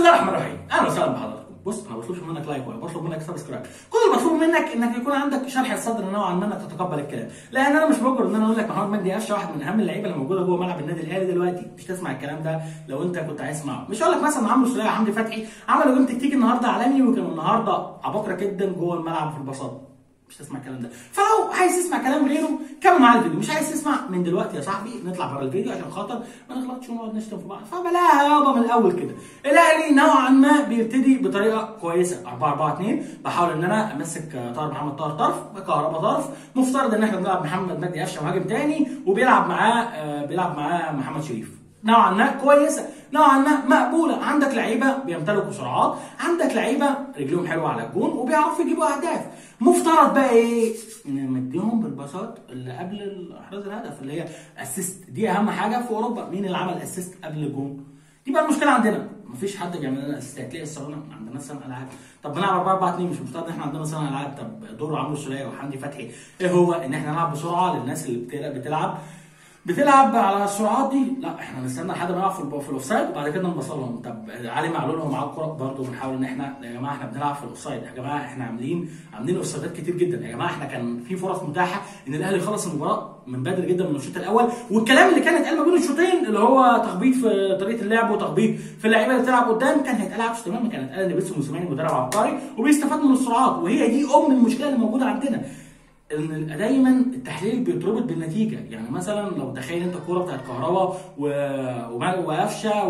الله الرحمن الرحيم اهلا وسهلا بحضراتكم بص انا ما بطلبش منك لايك ولا بطلب منك سبسكرايب كل اللي مطلوب منك انك يكون عندك شرح الصدر نوعا ما انك تتقبل الكلام لان انا مش مجرد ان انا اقول لك محمد مجدي قفشه واحد من اهم اللعيبه اللي موجوده جوه ملعب النادي الاهلي دلوقتي مش تسمع الكلام ده لو انت كنت عايز تسمعه مش هقول لك مثلا عمرو سوليه وحمدي فتحي عملوا جيم تكتيكي النهارده عالمي وكانوا النهارده عباقره جدا جوه الملعب في البساطه مش تسمع الكلام ده فلو عايز تسمع كلام غيره كمل معايا الفيديو مش عايز تسمع من دلوقتي يا صاحبي نطلع بره الفيديو عشان خاطر ما نغلطش ونقعد نشتم في بعض فبلاها يابا من الاول كده الاهلي نوعا ما بيبتدي بطريقه كويسه 4 4 2 بحاول ان انا امسك طاهر محمد طاهر طرف كهربا طرف مفترض ان احنا بنلعب محمد مجدي قفشه مهاجم تاني وبيلعب معاه آه، بيلعب معاه محمد شريف نوعا ما كويسه نوعا ما مقبوله عندك لعيبه بيمتلكوا سرعات عندك لعيبه رجلهم حلوه على الجون وبيعرفوا يجيبوا اهداف مفترض بقى ايه نمديهم بالبساط اللي قبل احراز الهدف اللي هي اسيست دي اهم حاجه في اوروبا مين اللي عمل اسيست قبل الجون دي بقى المشكله عندنا مفيش حد بيعمل لنا اسيست هتلاقي الصالونه ما عندناش صانع العاب طب بنلعب 4 4 2 مش مفترض ان احنا عندنا صانع العاب طب دور عمرو سوليه وحمدي فتحي ايه هو ان احنا نلعب بسرعه للناس اللي بتلعب, بتلعب بتلعب على السرعات دي لا احنا نستنى لحد ما نلعب في الب- في الاوفسايد وبعد كده نبصلهم طب علي معلول هو معاه الكوره برضه بنحاول ان احنا يا جماعه احنا بنلعب في الاوفسايد يا جماعه احنا عاملين عاملين اوفسايدات كتير جدا يا جماعه احنا كان في فرص متاحه ان الاهلي يخلص المباراه من بدري جدا من الشوط الاول والكلام اللي كان اتقال ما بين الشوطين اللي هو تخبيط في طريقه اللعب وتخبيط في اللعيبه اللي بتلعب قدام كان هيتقال عكس تماما كان هيتقال ان بيتسو موسيماني مدرب عبقري وبيستفاد من السرعات وهي دي ام المشكله اللي موجوده عندنا ان دايما التحليل بيتربط بالنتيجه يعني مثلا لو تخيل انت الكوره بتاعت كهربا و... وما- وقفشه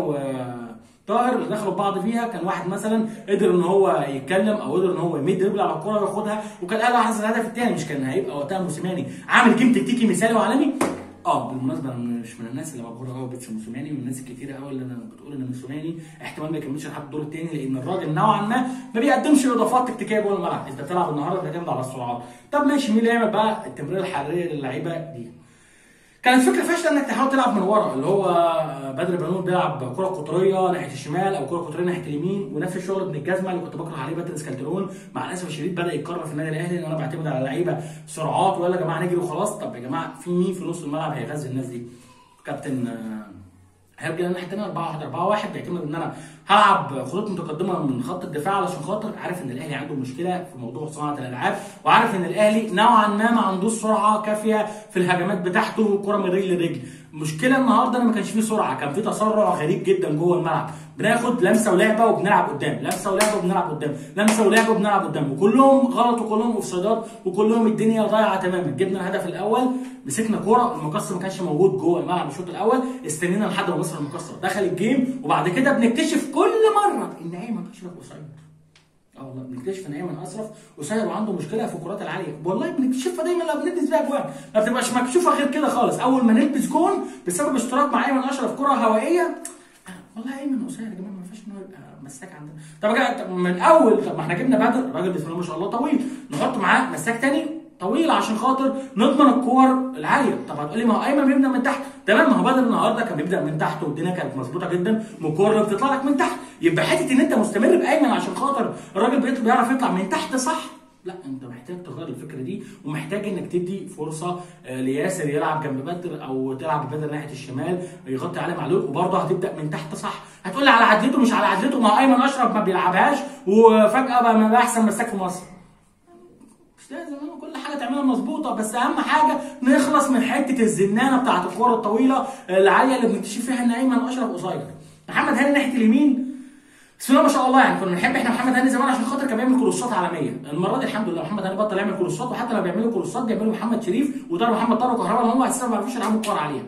وطاهر اللي دخلوا بعض فيها كان واحد مثلا قدر ان هو يتكلم او قدر ان هو يمد رجله على الكوره وياخدها وكان قال احسن الهدف الثاني مش كان هيبقى وقتها موسيماني عامل جيم تكتيكي مثالي وعالمي اه بالمناسبه انا مش من الناس اللي مبهوره قوي بيتسو موسيماني من الناس الكتيره قوي اللي انا بتقول ان موسيماني احتمال ما يكملش لحد الدور الثاني لان الراجل نوعا ما ما بيقدمش اضافات تكتيكيه جوه الملعب انت بتلعب النهارده بتعتمد على السرعات طب ماشي مين اللي يعمل بقى التمريره الحراريه للعيبه دي كانت فكره فاشله انك تحاول تلعب من ورا اللي هو بدر بنون بيلعب كره قطريه ناحيه الشمال او كره قطريه ناحيه اليمين ونفس الشغل ابن الجزمه اللي كنت بكره عليه باتريس كالترون مع الاسف الشديد بدا يتكرر في النادي الاهلي ان انا بعتمد على لعيبه سرعات ويلا يا جماعه نجري وخلاص طب يا جماعه في مين في نص الملعب هيغذي الناس دي كابتن آه، هيرجع الناحيه الثانيه 4 1 4 1 بيعتمد ان انا هلعب خطوط متقدمه من خط الدفاع علشان خاطر عارف ان الاهلي عنده مشكله في موضوع صناعه الالعاب وعارف ان الاهلي نوعا ما ما عندوش سرعه كافيه في الهجمات بتاعته كره من رجل لرجل المشكله النهارده ان ما كانش فيه سرعه كان فيه تسرع غريب جدا جوه الملعب بناخد لمسه ولعبه وبنلعب قدام لمسه ولعبه وبنلعب قدام لمسه ولعبه وبنلعب قدام وكلهم غلط وكلهم اوفسايدات وكلهم الدنيا ضايعه تماما جبنا الهدف الاول مسكنا كوره المقص ما كانش موجود جوه الملعب الشوط الاول استنينا لحد ما مصر المقصر دخل الجيم وبعد كده بنكتشف كل مره ان ايمن اشرف اوفسايد اه والله بنكتشف ان ايمن اشرف قصير وعنده مشكله في الكرات العاليه والله بنكتشفها دايما لما بنلبس بيها جوان ما بتبقاش مكشوفه غير كده خالص اول ما نلبس جون بسبب اشتراك مع ايمن اشرف كره هوائيه آه، والله ايمن قصير يا جماعه ما ينفعش ان هو يبقى مساك عندنا طب يا جماعة، طب من اول طب ما احنا جبنا بدر الراجل بسم الله ما شاء الله طويل نحط معاه مساك تاني طويل عشان خاطر نضمن الكور العاليه طب هتقول لي ما هو ايمن بيبدا من تحت تمام ما هو بدر النهارده كان بيبدا من تحت والدنيا كانت مظبوطه جدا والكور اللي بتطلع لك من تحت يبقى حته ان انت مستمر بايمن عشان خاطر الراجل بيطلع بيعرف يطلع من تحت صح لا انت محتاج تغير الفكره دي ومحتاج انك تدي فرصه آه، لياسر يلعب جنب بدر او تلعب بدر ناحيه الشمال يغطي علي معلول وبرضه هتبدا من تحت صح هتقول لي على عدلته مش على عدلته ما هو ايمن اشرف ما بيلعبهاش وفجاه بقى ما بقى احسن مساك في مصر مش لازم أنا كل حاجه تعملها مظبوطه بس اهم حاجه نخلص من حته الزنانه بتاعت الكوره الطويله العاليه اللي بنكتشف فيها ان ايمن اشرف قصير محمد هاني ناحيه اليمين بسم الله ما شاء الله يعني كنا بنحب احنا محمد هاني زمان عشان خاطر كان بيعمل كروسات عالميه المره دي الحمد لله محمد هاني بطل يعمل كروسات وحتى لو بيعملوا كروسات بيعملوا محمد شريف وطارق محمد طارق وكهرباء اللي هم اساسا ما بيعرفوش يلعبوا الكوره عليها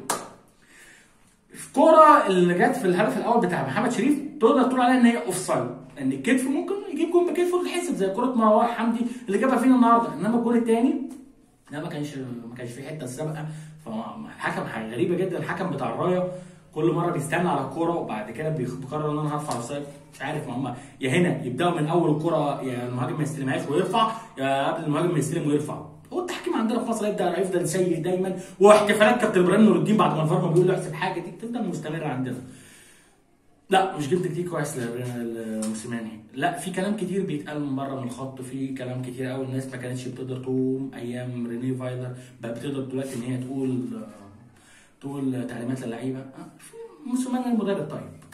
الكوره اللي جت في الهدف الاول بتاع محمد شريف تقدر تقول عليها ان هي اوف سايد ان الكتف ممكن يجيب جون بكتفه وتتحسب زي كره مروان حمدي اللي جابها فينا النهارده انما الجون الثاني لا ما كانش ما كانش في حته سابقه فالحكم حاجه غريبه جدا الحكم بتاع الرايه كل مره بيستنى على الكوره وبعد كده بيخ- بيقرر ان انا هرفع اوفسايد مش عارف ما هم يا هنا يبداوا من اول الكوره يا المهاجم ما يستلمهاش ويرفع يا قبل المهاجم ما يستلم ويرفع هو التحكيم عندنا في مصر هيبدا هيفضل سيء دايما واحتفالات كابتن ابراهيم نور الدين بعد ما الفار ما بيقول له احسب حاجه دي تفضل مستمره عندنا لا مش جيم تكتيك كويس ل- لموسيماني لا في كلام كتير بيتقال من بره من الخط في كلام كتير قوي الناس ما كانتش بتقدر تقوم ايام ريني فايلر بقى بتقدر دلوقتي ان هي تقول تقول تعليمات للعيبه آه، في موسيماني المدرب طيب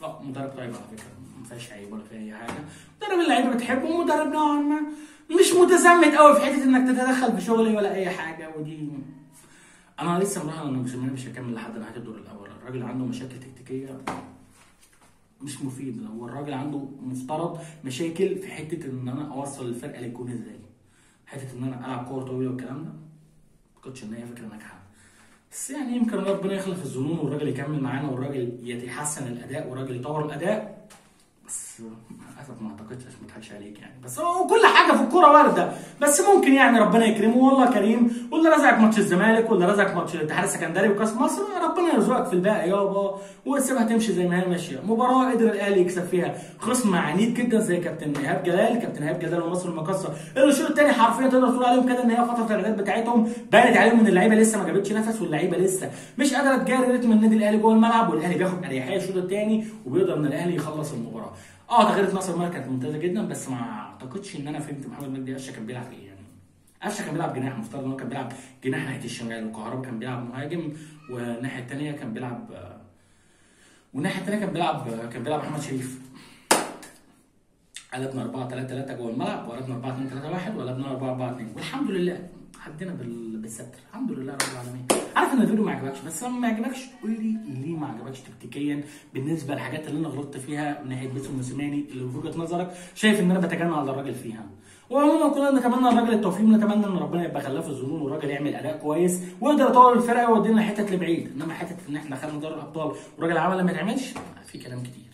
لا مدرب طيب على فكره ما فيهاش عيب ولا فيها اي حاجه مدرب اللعيبه بتحبه ومدرب نوعا ما مش متزمت قوي في حته انك تتدخل في شغلي ولا اي حاجه ودي انا لسه مراهن ان موسيماني مش هيكمل لحد نهايه الدور الاول الراجل عنده مشاكل تكتيكيه مش مفيد هو الراجل عنده مفترض مشاكل في حته ان انا اوصل الفرقه ليكون ازاي حته ان انا العب كوره طويله والكلام ده ما كنتش ان هي فكره ناجحه بس يعني يمكن ربنا يخلق الظنون والراجل يكمل معانا والراجل يتحسن الاداء والراجل يطور الاداء بس للاسف ما اعتقدش عشان ما اضحكش عليك يعني بس هو كل حاجه في الكوره وارده بس ممكن يعني ربنا يكرمه والله كريم واللي رزقك ماتش الزمالك واللي رزقك ماتش الاتحاد السكندري وكاس مصر ربنا يرزقك في الباقي يابا وسيبها تمشي زي ما هي ماشيه مباراه قدر الاهلي يكسب فيها خصم عنيد جدا زي كابتن ايهاب جلال كابتن ايهاب جلال ومصر المقاصه الشوط الثاني حرفيا تقدر تقول عليهم كده ان هي فتره الاعداد بتاعتهم بانت عليهم ان اللعيبه لسه ما جابتش نفس واللعيبه لسه مش قادره تجاري رتم النادي الاهلي جوه الملعب والاهلي بياخد اريحيه الشوط الثاني وبيقدر ان الاهلي يخلص المباراه اه تغييرات ناصر ماهر كانت ممتازه جدا بس ما اعتقدش ان انا فهمت محمد مجدي قفشه كان بيلعب ايه يعني قفشه كان بيلعب جناح مفترض ان هو كان بيلعب جناح ناحيه الشمال وكهربا كان بيلعب مهاجم والناحيه الثانيه كان بيلعب والناحيه الثانيه كان بيلعب كان بيلعب محمد شريف قلبنا 4 3 3 جوه الملعب وقلبنا 4 2 3 1 وقلبنا 4 4 2 والحمد لله عدينا بال- بالستر الحمد لله رب العالمين عارف ان الفيديو ما عجبكش بس لما ما عجبكش قول لي ليه ما عجبكش تكتيكيا بالنسبه للحاجات اللي انا غلطت فيها من ناحيه بيتسو موسيماني اللي في وجهه نظرك شايف ان انا بتجنى على الراجل فيها وعموما كلنا نتمنى الراجل التوفيق ونتمنى ان ربنا يبقى خلاه في الظنون والراجل يعمل اداء كويس ويقدر يطور الفرقه ويودينا حتت لبعيد انما حته ان احنا خدنا دوري الابطال والراجل عمل ما يتعملش في كلام كتير